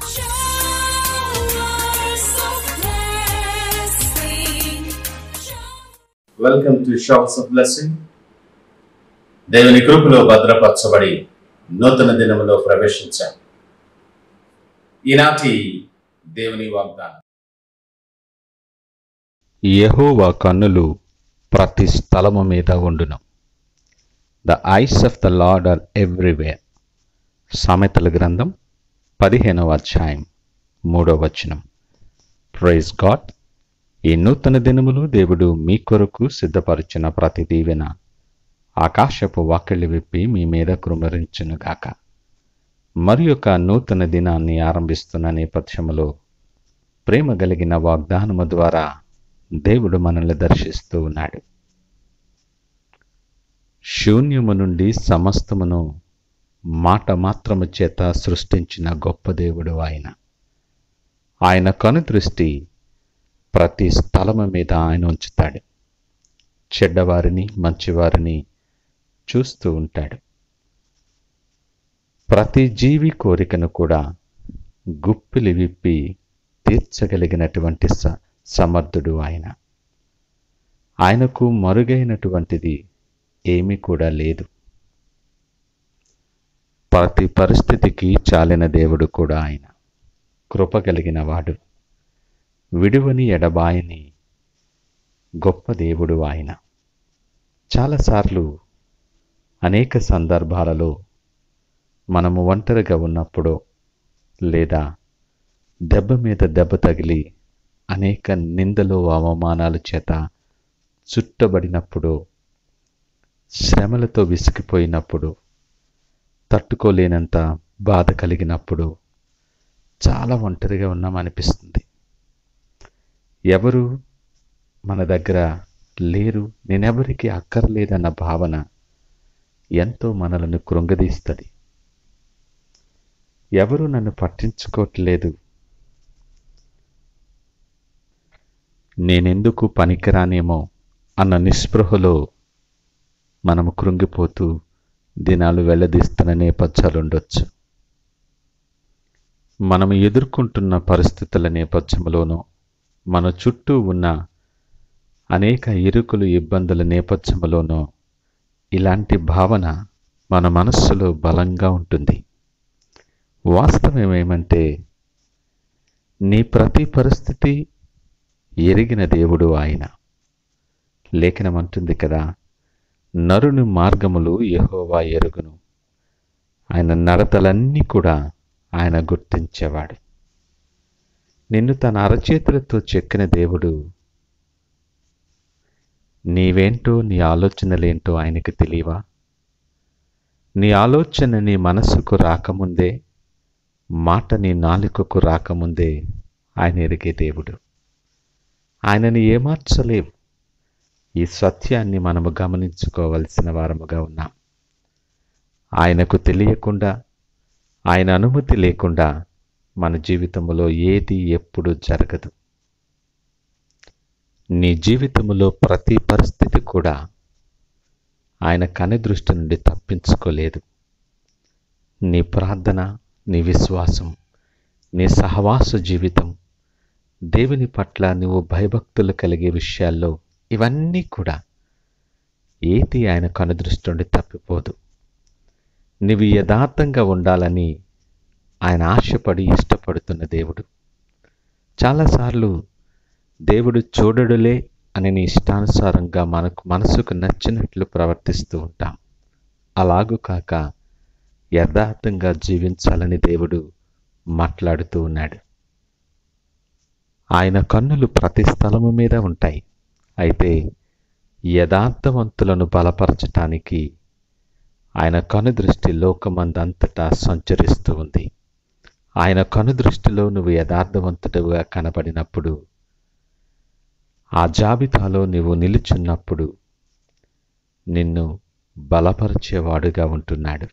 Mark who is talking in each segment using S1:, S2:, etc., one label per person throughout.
S1: Showers of blessing.
S2: Welcome to shops of blessing దేవుని కృపలో భద్రపరచబడి నూతన దినములో ప్రవేశించాం ఈనాటి దేవుని వాగ్దానం
S3: యెహోవా కన్నులు ప్రతి స్థలము మీద ఉండును the eyes of the lord are everywhere సామెతల గ్రంథం పదిహేనవ అధ్యాయం మూడవ వచనం ప్రైజ్ గాడ్ ఈ నూతన దినములు దేవుడు మీ కొరకు సిద్ధపరిచిన ప్రతి దీవెన ఆకాశపు వాకిళ్ళు విప్పి మీ మీద కృమరించునుగాక మరి యొక్క నూతన దినాన్ని ఆరంభిస్తున్న నేపథ్యములో ప్రేమ కలిగిన వాగ్దానము ద్వారా దేవుడు మనల్ని దర్శిస్తూ ఉన్నాడు శూన్యము నుండి సమస్తమును మాట మాత్రము చేత సృష్టించిన గొప్ప దేవుడు ఆయన ఆయన కనుదృష్టి ప్రతి స్థలము మీద ఆయన ఉంచుతాడు చెడ్డవారిని మంచివారిని చూస్తూ ఉంటాడు ప్రతి జీవి కోరికను కూడా గుప్పిలి విప్పి తీర్చగలిగినటువంటి స సమర్థుడు ఆయన ఆయనకు మరుగైనటువంటిది ఏమీ కూడా లేదు ప్రతి పరిస్థితికి చాలిన దేవుడు కూడా ఆయన కృప కలిగిన వాడు విడువని ఎడబాయని గొప్ప దేవుడు ఆయన చాలాసార్లు అనేక సందర్భాలలో మనము ఒంటరిగా ఉన్నప్పుడు లేదా దెబ్బ మీద దెబ్బ తగిలి అనేక నిందలు అవమానాల చేత చుట్టబడినప్పుడు శ్రమలతో విసిగిపోయినప్పుడు తట్టుకోలేనంత బాధ కలిగినప్పుడు చాలా ఒంటరిగా ఉన్నామనిపిస్తుంది ఎవరు మన దగ్గర లేరు నేనెవరికి అక్కర్లేదన్న భావన ఎంతో మనలను కృంగదీస్తుంది ఎవరు నన్ను పట్టించుకోవట్లేదు నేనెందుకు పనికిరానేమో అన్న నిస్పృహలో మనము కృంగిపోతూ దినాలు వెల్లదీస్తున్న నేపథ్యాలు ఉండొచ్చు మనము ఎదుర్కొంటున్న పరిస్థితుల నేపథ్యంలోనూ మన చుట్టూ ఉన్న అనేక ఇరుకులు ఇబ్బందుల నేపథ్యంలోనూ ఇలాంటి భావన మన మనస్సులో బలంగా ఉంటుంది వాస్తవం ఏమంటే నీ ప్రతి పరిస్థితి ఎరిగిన దేవుడు ఆయన లేఖనం అంటుంది కదా నరుని మార్గములు యెహోవా ఎరుగును ఆయన నడతలన్నీ కూడా ఆయన గుర్తించేవాడు నిన్ను తన అరచేతులతో చెక్కిన దేవుడు నీవేంటో నీ ఆలోచనలేంటో ఆయనకి తెలియవా నీ ఆలోచన నీ మనస్సుకు రాకముందే మాట నీ నాలుకకు రాకముందే ఆయన ఎరిగే దేవుడు ఆయనని ఏమార్చలేవు ఈ సత్యాన్ని మనము గమనించుకోవలసిన వారముగా ఉన్నాం ఆయనకు తెలియకుండా ఆయన అనుమతి లేకుండా మన జీవితంలో ఏది ఎప్పుడు జరగదు నీ జీవితంలో ప్రతి పరిస్థితి కూడా ఆయన కనుదృష్టి నుండి తప్పించుకోలేదు నీ ప్రార్థన నీ విశ్వాసం నీ సహవాస జీవితం దేవుని పట్ల నువ్వు భయభక్తులు కలిగే విషయాల్లో ఇవన్నీ కూడా ఏది ఆయన కనుదృష్టి నుండి తప్పిపోదు నువ్వు యథార్థంగా ఉండాలని ఆయన ఆశపడి ఇష్టపడుతున్న దేవుడు చాలాసార్లు దేవుడు చూడడులే అని నీ ఇష్టానుసారంగా మనకు మనసుకు నచ్చినట్లు ప్రవర్తిస్తూ ఉంటాం అలాగు కాక యథార్థంగా జీవించాలని దేవుడు మాట్లాడుతూ ఉన్నాడు ఆయన కన్నులు ప్రతి స్థలము మీద ఉంటాయి అయితే యథార్థవంతులను బలపరచటానికి ఆయన కనుదృష్టి లోకమందంతటా సంచరిస్తూ ఉంది ఆయన కనుదృష్టిలో నువ్వు యథార్థవంతుడుగా కనబడినప్పుడు ఆ జాబితాలో నువ్వు నిలుచున్నప్పుడు నిన్ను బలపరిచేవాడుగా ఉంటున్నాడు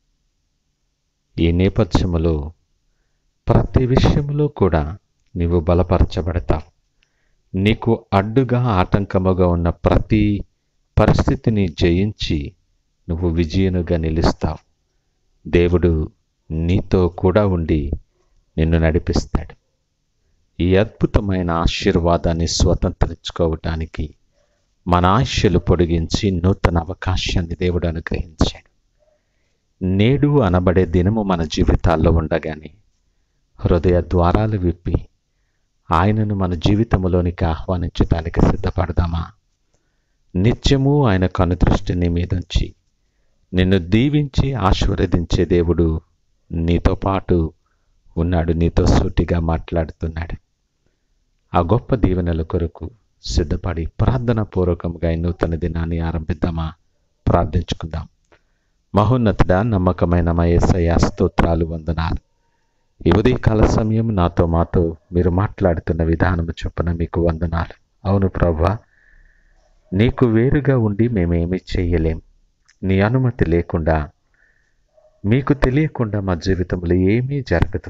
S3: ఈ నేపథ్యములో ప్రతి విషయంలో కూడా నీవు బలపరచబడతావు నీకు అడ్డుగా ఆటంకముగా ఉన్న ప్రతి పరిస్థితిని జయించి నువ్వు విజయునుగా నిలుస్తావు దేవుడు నీతో కూడా ఉండి నిన్ను నడిపిస్తాడు ఈ అద్భుతమైన ఆశీర్వాదాన్ని స్వతంత్రించుకోవటానికి మన ఆయుష్యలు పొడిగించి నూతన అవకాశాన్ని దేవుడు అనుగ్రహించాడు నేడు అనబడే దినము మన జీవితాల్లో ఉండగానే హృదయ ద్వారాలు విప్పి ఆయనను మన జీవితంలోనికి ఆహ్వానించడానికి సిద్ధపడదామా నిత్యము ఆయన కనుదృష్టిని మీదుంచి నిన్ను దీవించి ఆశీర్వదించే దేవుడు నీతో పాటు ఉన్నాడు నీతో సూటిగా మాట్లాడుతున్నాడు ఆ గొప్ప దీవెనల కొరకు సిద్ధపడి ప్రార్థన పూర్వకంగా ఈ నూతన దినాన్ని ఆరంభిద్దామా ప్రార్థించుకుందాం మహోన్నతుడా నమ్మకమైన మా యేసయ్య స్తోత్రాలు వందనాలు ఈ ఉదయకాల సమయం నాతో మాతో మీరు మాట్లాడుతున్న విధానము చొప్పున మీకు వందనాలు అవును ప్రభా నీకు వేరుగా ఉండి మేమేమీ చెయ్యలేం నీ అనుమతి లేకుండా మీకు తెలియకుండా మా జీవితంలో ఏమీ జరగదు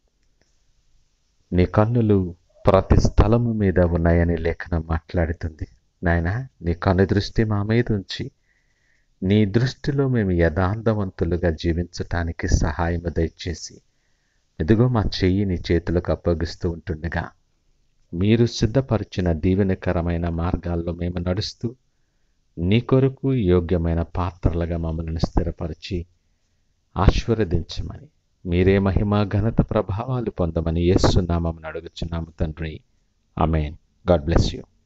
S3: నీ కన్నులు ప్రతి స్థలము మీద ఉన్నాయని లేఖనం మాట్లాడుతుంది నాయన నీ కన్ను దృష్టి మా మీద ఉంచి నీ దృష్టిలో మేము యథార్థవంతులుగా జీవించటానికి సహాయము దయచేసి ఎదుగో మా చెయ్యి నీ చేతులకు అప్పగిస్తూ ఉంటుండగా మీరు సిద్ధపరిచిన దీవెనకరమైన మార్గాల్లో మేము నడుస్తూ నీ కొరకు యోగ్యమైన పాత్రలుగా మమ్మల్ని స్థిరపరిచి ఆశీర్వదించమని మీరే మహిమ ఘనత ప్రభావాలు పొందమని యేసునామం అడుగుచున్నాము తండ్రి అమేన్ గాడ్ బ్లెస్ యూ